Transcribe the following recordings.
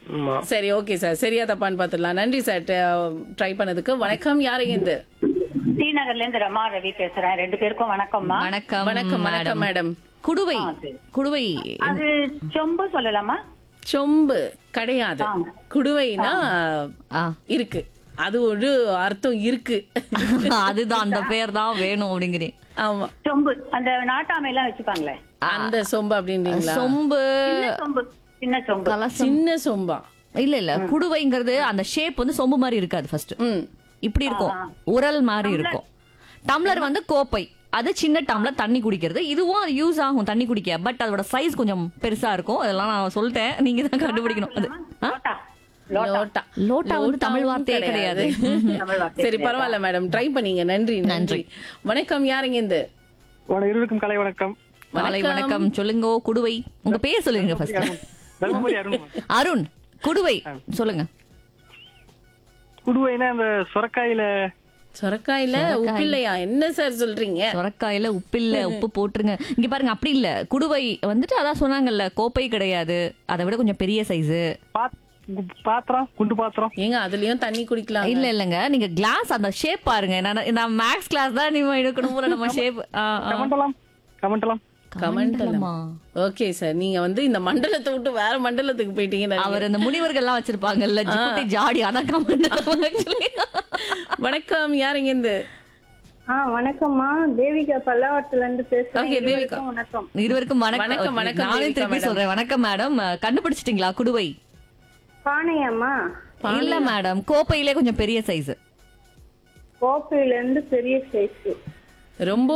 ஆமா சரி okay sir சரியா தப்பான்னு பாத்துடலாம் நன்றி சார் ட்ரை பண்ணதுக்கு வணக்கம் யாருங்க இந்த டி நகர்ல இருந்து ரமா ரவி பேசுறேன் ரெண்டு பேருக்கும் வணக்கம்மா வணக்கம் வணக்கம் வணக்கம் மேடம் குடுவை ஆ, சரி. குடுவை அது சொம்பு சொல்லலாமா சொம்பு கிடையாது ஆ. குடுவைனா ஆ. இருக்கு அது ஒரு அர்த்தம் இருக்கு அதுதான் அந்த பேர் தான் வேணும் அப்படிங்கிறேன் ஆமா சொம்பு அந்த நாட்டாமை எல்லாம் வச்சுப்பாங்களே அந்த சொம்பு அப்படின்றீங்களா சொம்பு சின்ன சொம்பு சின்ன சொம்பு கலசம் சின்ன சொம்பா இல்ல இல்ல குடுவைங்கிறது அந்த ஷேப் வந்து சொம்பு மாதிரி இருக்காது ஃபர்ஸ்ட் ம் இப்படி இருக்கும் உரல் மாதிரி இருக்கும் டம்ளர் வந்து கோப்பை அது சின்ன டம்ளர் தண்ணி குடிக்கிறது இதுவும் அது யூஸ் ஆகும் தண்ணி குடிக்க பட் அதோட சைஸ் கொஞ்சம் பெருசா இருக்கும் அதெல்லாம் நான் சொல்லிட்டேன் நீங்க தான் கண்டுபிடிக்கணும் அது ஆ? லோட்டா லோட்டா லோட்டா லோட்டா வந்து தமிழ் லோட்டாவும் வார்த்தையே கிடையாது தமிழ் வார்த்தை சரி பரவாயில்ல மேடம் ட்ரை பண்ணீங்க நன்றி நன்றி வணக்கம் யாருங்க இந்த வணக்கம் இருவருக்கும் கலை வணக்கம் மாலை வணக்கம் சொல்லுங்க குடுவை உங்க பேர் சொல்லுங்க ஃபர்ஸ்ட் தர்மபுரி அருண் அருண் குடுவை சொல்லுங்க குடுவைனா அந்த சுரக்காயில சொரக்காயில உப்பில்லையா என்ன சார் சொல்றீங்க சொரக்காயில உப்பு இல்ல உப்பு போட்டுருங்க இங்க பாருங்க அப்படி இல்ல குடுவை வந்துட்டு அதான் சொன்னாங்கல்ல கோப்பை கிடையாது அதை விட கொஞ்சம் பெரிய சைஸ் பாத்- கு- பாத்திரம் குண்டு பாத்திரம் ஏங்க அதுலயும் தண்ணி குடிக்கலாம் இல்ல இல்லங்க நீங்க கிளாஸ் அந்த ஷேப் பாருங்க நான் நான் மேக்ஸ் கிளாஸ் தான் நீங்க எடுக்கணும் போல நம்ம ஷேப் கமண்டலாம் கமண்டலாம் கமண்டலமா ஓகே சார் நீங்க வந்து இந்த மண்டலத்தை விட்டு வேற மண்டலத்துக்கு போயிட்டீங்க அவர் அந்த முனிவர்கள் எல்லாம் வச்சிருப்பாங்கல்ல ஜிகுட்டி ஜாடி அதான் கமண்டலம் actually. வணக்கம் யாருங்க இந்த ஆ வணக்கம்மா தேவிகா பல்லாவரத்துல இருந்து பேசுறேன் Okay, தேவிகா. இருவருக்கும் வணக்கம் இருவருக்கும் வணக்கம் வணக்கம், வணக்கம், நானும் தேவிகா திருப்பி madam. சொல்றேன் வணக்கம் மேடம் கண்டுபிடிச்சிட்டீங்களா குடுவை பானையம்மா இல்ல மேடம் கோப்பையிலே கொஞ்சம் பெரிய சைஸ் கோப்பையில இருந்து பெரிய சைஸ் ரொம்ப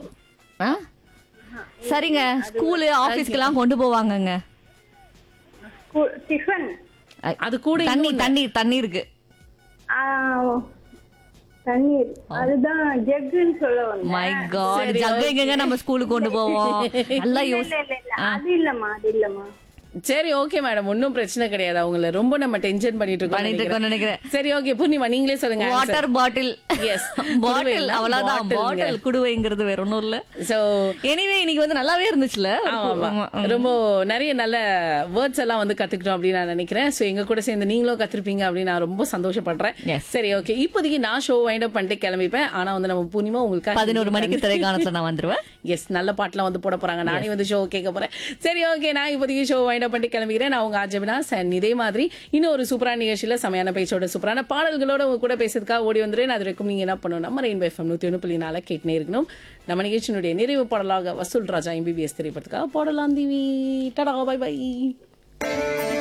சரிங்க ஸ்கூலு ஆபீஸ்க்கு எல்லாம் கொண்டு போவாங்கங்க டிஃபன் அது கூட தண்ணி தண்ணி தண்ணி இருக்கு தண்ணீர் அதுதான் ஜக்குன்னு சொல்ல வந்தேன் மை காட் ஜக் எங்கங்க நம்ம ஸ்கூலுக்கு கொண்டு போவோம் நல்லா இல்ல யோசி இல்ல இல்ல அது இல்லம்மா அது இல்லம்மா சரி ஓகே மேடம் ஒன்னும் பிரச்சனை கிடையாது அவங்கள ரொம்ப நம்ம டென்ஷன் பண்ணிட்டு இருக்கோம் பண்ணிட்டு இருக்கோம்னு நினைக்கிறேன் சரி ஓகே பூர்ணிமா நீங்களே சொல்லுங்க answer. Water bottle Yes. Bottle குடுவைன்னா அவ்வளவுதான் bottle-ங்க. பாட்டில் குடுவைங்கிறது வேற ஒண்ணும் இல்ல So, எனிவே இன்னைக்கு வந்து நல்லாவே இருந்துச்சுல ஆமா, ஆமா. ரொம்ப நிறைய நல்ல வேர்ட்ஸ் எல்லாம் வந்து கத்துக்கிட்டோம் அப்படின்னு நான் நினைக்கிறேன் சோ எங்க கூட சேர்ந்து நீங்களும் கத்துருப்பீங்க அப்படின்னு நான் ரொம்ப சந்தோஷப்படுறேன் Yes. சரி ஓகே இப்போதைக்கு நான் ஷோ வைண்ட் அப் பண்ணிட்டு கிளம்பிப்பேன் ஆனா வந்து நம்ம பூர்ணிமா உங்களுக்கு பதினோரு மணிக்கு திரைக்காணத்துல நான் வந்துருவேன் எஸ் நல்ல பாட்டுலாம் வந்து போட போறாங்க நானே வந்து ஷோ கேட்க போறேன் சரி ஓகே நான் இப்போதைக்கு ஷோ வைண்ட் அப் பண்ணிட்டு கிளம்பிக்கிறேன் நான் உங்க ஆஜபினா அண்ட் இதே மாதிரி இன்னும் ஒரு சூப்பரான நிகழ்ச்சியில செமையான பேச்சோட சூப்பரான பாடல்களோட உங்க கூட பேசுறதுக்காக ஓடி வந்துடுறேன் அது வரைக்கும் நீங்க என்ன பண்ணணும் நம்ம ரெயின்போ எஃப்எம் நூத்தி ஒன்று புள்ளி நாள கேட்டுனே இருக்கணும் நம்ம நிகழ்ச்சியினுடைய நிறைவு பாடலாக வசூல் ராஜா எம்பிபிஎஸ் திரைப்படத்துக்காக பாடலாம் தீவி டடா பை பை